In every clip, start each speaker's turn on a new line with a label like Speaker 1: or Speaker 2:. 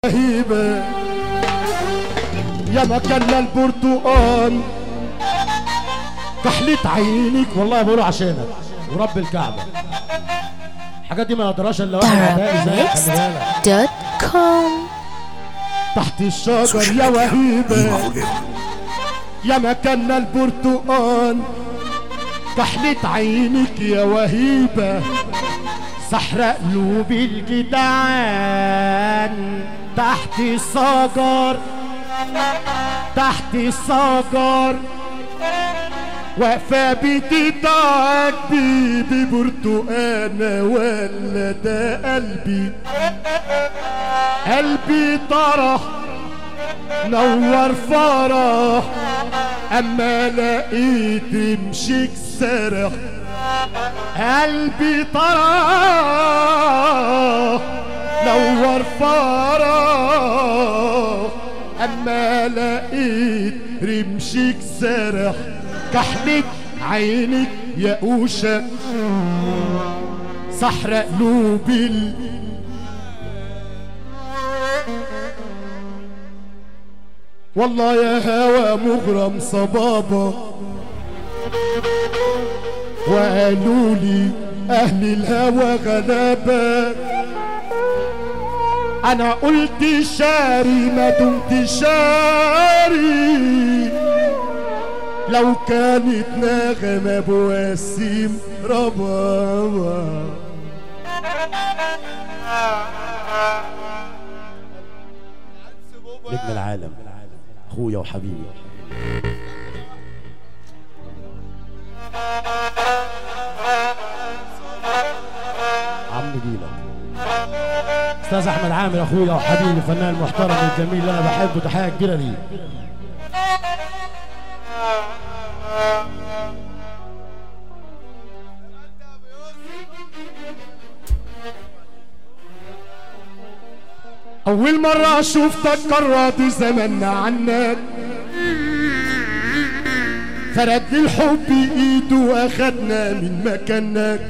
Speaker 1: رهيبة يا مكان البرتقال كحلة عينك والله بقولوا عشانك ورب الكعبة الحاجات دي ما يقدرهاش الا واحد عدائي زيك خلي بالك
Speaker 2: دوت كوم
Speaker 1: تحت الشجر يا وهيبة يا مكان البرتقال كحلة عينك يا وهيبة سحرة قلوب الجدعان تحت الشجر تحت الشجر واقفة بتتعجبي ببرتقانة ولا ده قلبي قلبي طرح نور فرح اما لقيت مشيك سرح قلبي طرح نور فرح اما لقيت رمشك سرح كحلة عينك يا قوشة سحر قلوب ال... والله يا هوى مغرم صبابة وقالوا لي اهل الهوى غلابة انا قلت شاري ما دمت شاري لو كانت نغمة بواسيم ربابة نجم العالم اخويا وحبيبي عم جيلك استاذ احمد عامر اخويا وحبيبي الفنان المحترم الجميل اللي انا بحبه تحيه كبيره ليه أول مرة شوفتك قررت زمنا عنك فرد الحب ايده واخدنا من مكانك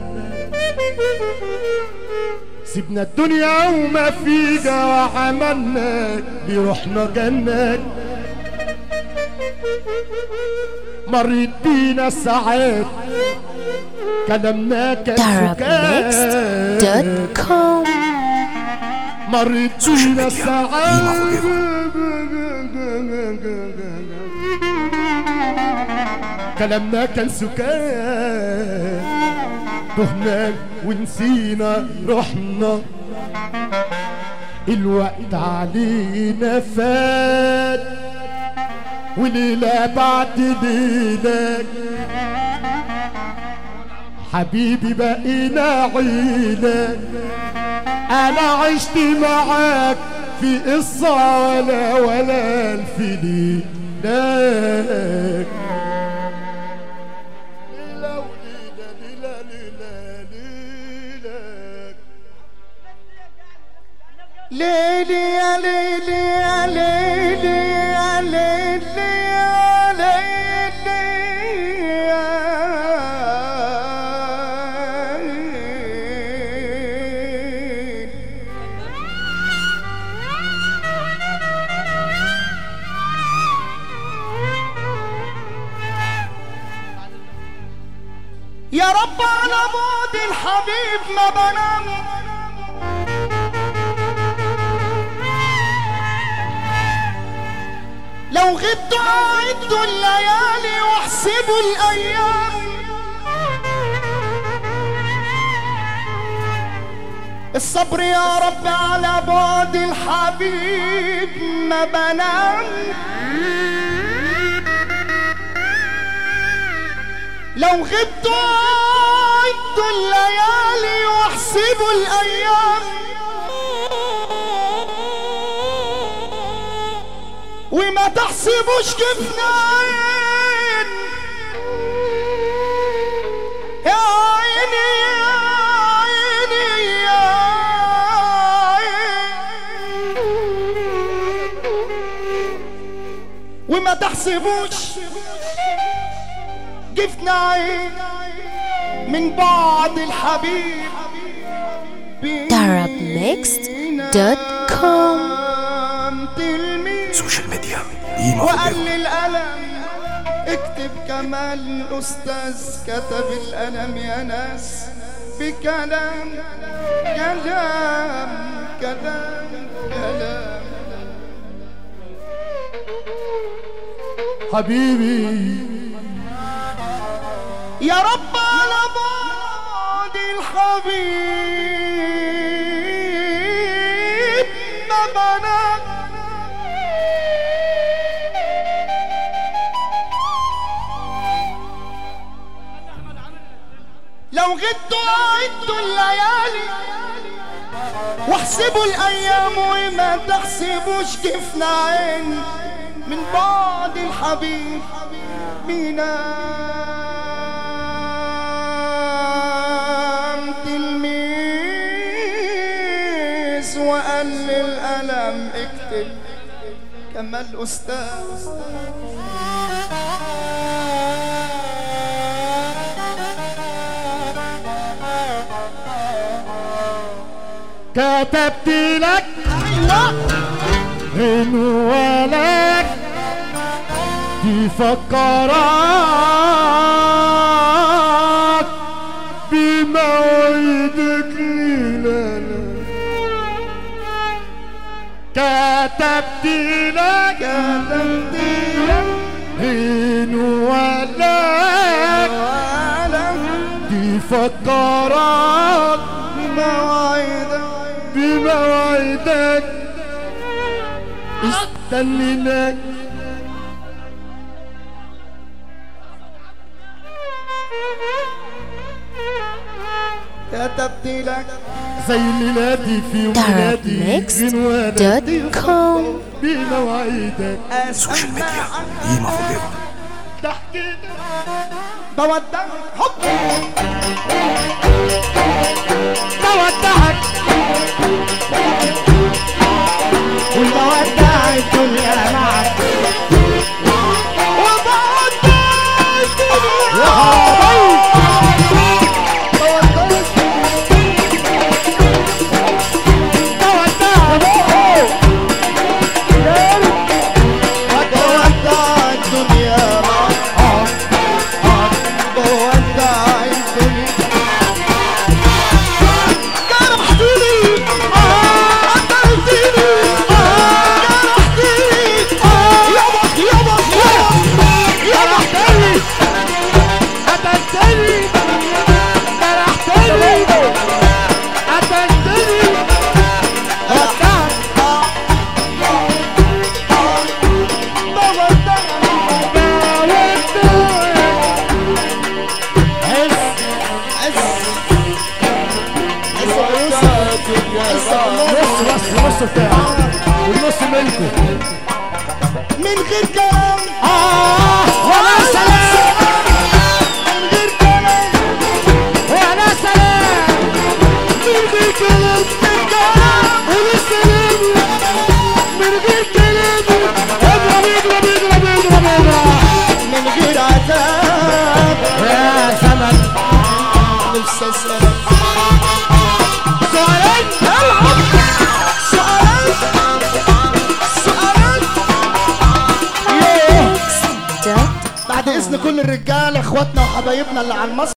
Speaker 1: سيبنا الدنيا وما فيها وعملناك بروحنا جنك مريت بينا ساعات كلامنا كان سكات
Speaker 2: دوت كوم
Speaker 1: مريت بينا ساعات كلامنا كان سكات تهنا ونسينا رحنا الوقت علينا فات وليلة بعد ليلة حبيبي بقينا عيلة انا عشت معاك في قصة ولا ولا الفليلك ليلة وليلة ليلة ليلة ليلة
Speaker 3: ليلي يا ليلي يا ليلي يا ليلي يا ليلي يا يا رب على بعد الحبيب ما بنام لو غبت عدوا الليالي واحسبوا الايام الصبر يا رب على بعد الحبيب ما بنام لو غبت عدوا الليالي واحسبوا الايام وما تحسبوش كيف ناين يا عيني يا عيني يا عيني وما تحسبوش كيف ناين من بعد الحبيب
Speaker 2: Darabmixed.com
Speaker 4: قيمة
Speaker 3: وقال
Speaker 4: وقيمة
Speaker 3: لي القلم اكتب كمال الاستاذ كتب القلم يا ناس بكلام كلام كلام كلام
Speaker 1: حبيبي
Speaker 3: يا رب على بعد الحبيب ما بنات لو غدتوا عدوا الليالي واحسبوا الايام وما تحسبوش كيفنا عين من بعد الحبيب بينام تلميذ وقال للقلم اكتب كما الاستاذ
Speaker 1: كتبت لك عنوانك تفكرك بموعدك ليلة كتبت لك
Speaker 3: كتبت لك
Speaker 1: عنوانك
Speaker 3: وعلم
Speaker 1: تفكرك
Speaker 3: بمواعيدك
Speaker 1: بموعدك استنيناك
Speaker 3: كتبت لك
Speaker 1: زي ميلادي في ولادي
Speaker 2: Darabmixed.com
Speaker 1: بمواعيدك
Speaker 4: السوشيال ميديا قيمة وقيمة
Speaker 1: تحكي
Speaker 3: بودعك حب
Speaker 1: بودعك
Speaker 3: والمودع الدنيا معك وبودع الدنيا بودع الدنيا معك بودع الدنيا جرحتني قتلتني جرحتني يابا يابا يابا
Speaker 1: جرحتني قتلتني جرحتني قتلتني ودعك نص بس النص بتاعي والنص منكم
Speaker 3: من غير كلام
Speaker 1: آه ولا سلام
Speaker 3: من غير كلام
Speaker 1: ولا سلام من غير كلام من كلام ولا سلام من غير كلام اضرب اضرب اضرب اضرب اضرب
Speaker 3: من غير عتاب
Speaker 1: يا زمن
Speaker 3: نفسي اسالك
Speaker 1: سؤالين العب
Speaker 3: سؤال سؤال
Speaker 2: Dot
Speaker 3: بعد اذن كل الرجاله اخواتنا وحبايبنا اللي على المسرح